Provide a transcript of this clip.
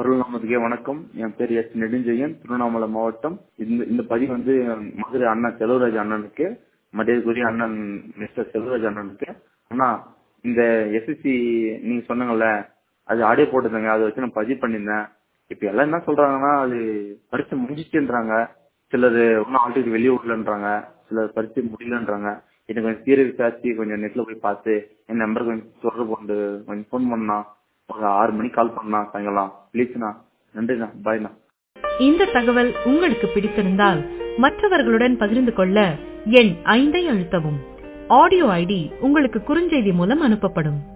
குரல் நமதுக்கே வணக்கம் என் பேர் எஸ் நெடுஞ்செழியன் திருவண்ணாமலை மாவட்டம் இந்த இந்த பதிவு வந்து மதுரை அண்ணன் செல்வராஜ் அண்ணனுக்கு மரியாதைக்குரிய அண்ணன் மிஸ்டர் செல்வராஜ் அண்ணனுக்கு அண்ணா இந்த எஸ்எஸ்சி நீங்க சொன்னீங்கல்ல அது ஆடியோ போட்டிருந்தாங்க அதை வச்சு நான் பதிவு பண்ணியிருந்தேன் இப்ப எல்லாம் என்ன சொல்றாங்கன்னா அது பரிசு முடிஞ்சிச்சுன்றாங்க சிலர் இன்னும் ஆல்ரெடி வெளியே விடலன்றாங்க சிலர் பரிசு முடியலன்றாங்க எனக்கு கொஞ்சம் தீர விசாரிச்சு கொஞ்சம் நெட்ல போய் பார்த்து என் நம்பருக்கு கொஞ்சம் தொடர்பு கொண்டு கொஞ்சம் ஃபோன் பண்ணா ஒரு ஆறு மணிக்கு கால் பண்ணா சாயங்காலம் ப்ளீஸ்ண்ணா நன்றிண்ணா பாய்ண்ணா இந்த தகவல் உங்களுக்கு பிடித்திருந்தால் மற்றவர்களுடன் பகிர்ந்து கொள்ள எண் ஐந்தை அழுத்தவும் ஆடியோ ஐடி உங்களுக்கு குறுஞ்செய்தி மூலம் அனுப்பப்படும்